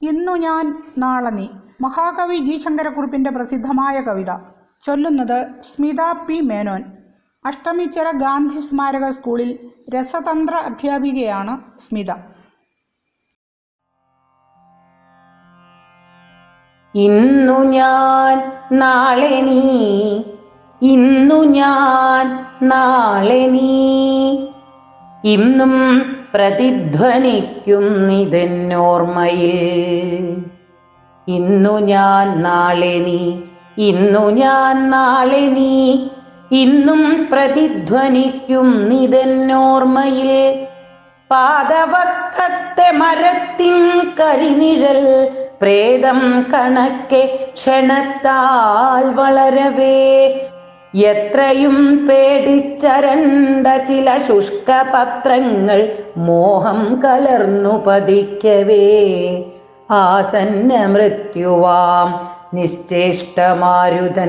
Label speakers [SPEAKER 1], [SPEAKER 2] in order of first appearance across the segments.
[SPEAKER 1] ഇന്നു ഞാൻ നാളെ നീ മഹാകവി ജി ശങ്കരക്കുറുപ്പിൻ്റെ പ്രസിദ്ധമായ കവിത ചൊല്ലുന്നത് സ്മിത പി മേനോൻ അഷ്ടമിച്ചിറ ഗാന്ധി സ്മാരക സ്കൂളിൽ രസതന്ത്ര അധ്യാപികയാണ് സ്മിത
[SPEAKER 2] ഇന്നു ഞാൻ നാളെ നീ ഇന്നു ഞാൻ നാളെ നീ ഇന്നും പ്രതിധ്വനിക്കുന്നിതെന്നോർമ്മയിൽ ഇന്നു ഞാൻ നാളെ നീ ഇന്നു ഞാൻ നാളെ നീ ഇന്നും പ്രതിധ്വനിക്കുന്നിതെന്നോർമ്മയിൽ പാദവക്കത്തെ മരത്തിൻ കരിനിഴൽ പ്രേതം കണക്കെ ക്ഷണത്താൽ വളരവേ എത്രയും പേടിച്ചരണ്ട ചില ശുഷ്കപത്രങ്ങൾ മോഹം കലർന്നു പതിക്കവേ ആസന്ന മൃത്യുവാം നിശ്ചേഷ്ടമാരുതൻ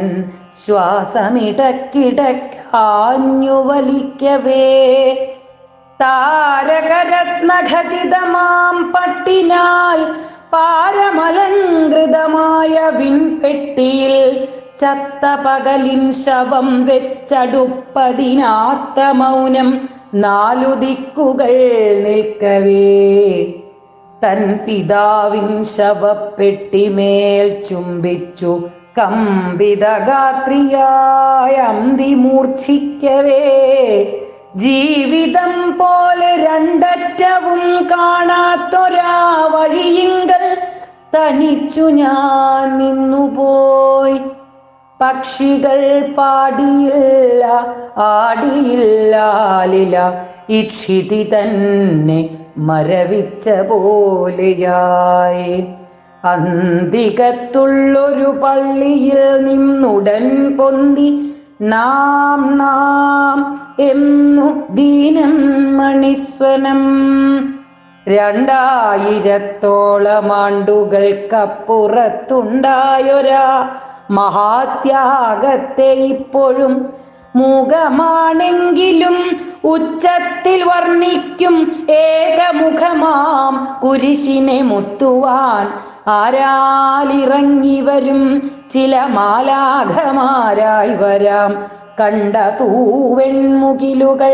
[SPEAKER 2] ശ്വാസമിടക്കിടക്കാഞ്ഞു വലിക്കവേ താരകരത്നഖചിതമാം പട്ടിനാൽ പാരമലങ്കൃതമായ വിൺപെട്ടിയിൽ ചത്ത പകലിൻ ശവം വെച്ചടുപ്പതിനാത്ത മൗനം നാലു ദിക്കുകൾ നിൽക്കവേ തൻ പിതാവിൻ ശവപ്പെട്ടിമേൽ ചുംബിച്ചു കമ്പിതഗാത്രിയായ അന്തി മൂർച്ഛിക്കവേ ജീവിതം പോലെ രണ്ടറ്റവും കാണാത്തൊരാ വഴിയിങ്കൽ തനിച്ചു ഞാൻ നിന്നുപോയി പക്ഷികൾ പാടിയില്ല ആടിയില്ലാലില ഇക്ഷിതി തന്നെ മരവിച്ച പോലെയായി അന്തികത്തുള്ളൊരു പള്ളിയിൽ നിന്നുടൻ പൊന്തി നാം നാം എന്നു ദീനം മണിസ്വനം രണ്ടായിരത്തോളം ആണ്ടുകൾക്കപ്പുറത്തുണ്ടായൊരാ മഹാത്യാഗത്തെ ഇപ്പോഴും മുഖമാണെങ്കിലും ഉച്ചത്തിൽ വർണ്ണിക്കും ഏകമുഖമാം കുരിശിനെ മുത്തുവാൻ ആരാലിറങ്ങി വരും ചില മാലാഖമാരായി വരാം കണ്ട തൂവെൺമുകിലുകൾ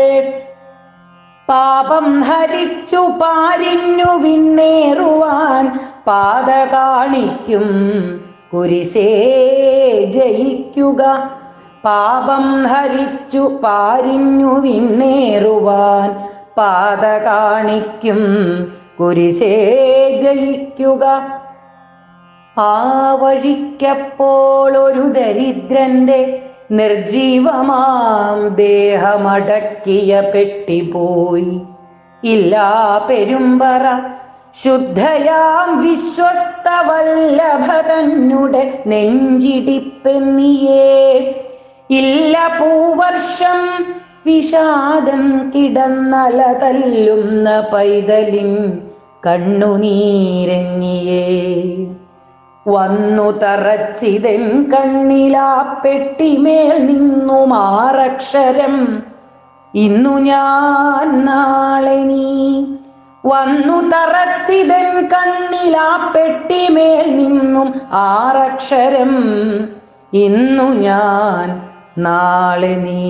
[SPEAKER 2] പാപം ഹരിച്ചു പാരിഞ്ഞു വിണ്ണേറുവാൻ പാത കാണിക്കും കുരിശേ ജയിക്കുക പാപം ഹരിച്ചു പാരിഞ്ഞു വിണ്ണേറുവാൻ പാത കാണിക്കും കുരിശേ ജയിക്കുക ആ വഴിക്കപ്പോൾ ഒരു ദരിദ്രന്റെ നിർജീവമാം ദേഹമടക്കിയ പെട്ടി പോയി ഇല്ലാ പെരുമ്പറ ശുദ്ധയാം വിശ്വസ്ത വല്ലഭ തന്നെ നെഞ്ചിടിപ്പെന്നിയേ ഇല്ല പൂവർഷം വിഷാദം കിടന്നല തല്ലുന്ന പൈതലിൻ കണ്ണുനീരങ്ങിയേ വന്നു തറച്ചിതൻ കണ്ണിലാ പെട്ടിമേൽ നിന്നു മാറക്ഷരം ഇന്നു ഞാൻ നാളെ നീ വന്നു തറച്ചിതൻ കണ്ണിലാ പെട്ടിമേൽ നിന്നും ആറക്ഷരം ഇന്നു ഞാൻ നാളെ നീ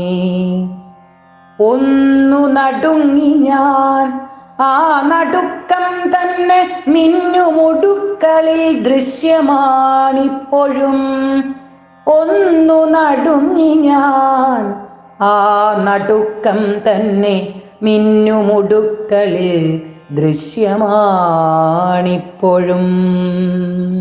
[SPEAKER 2] ഒന്നു നടുങ്ങി ഞാൻ ആ നടുക്കം തന്നെ മിന്നുമുടുക്കളിൽ ദൃശ്യമാണിപ്പോഴും ഒന്നു നടുങ്ങി ഞാൻ ആ നടുക്കം തന്നെ മിന്നുമുടുക്കളിൽ ദൃശ്യമാണിപ്പോഴും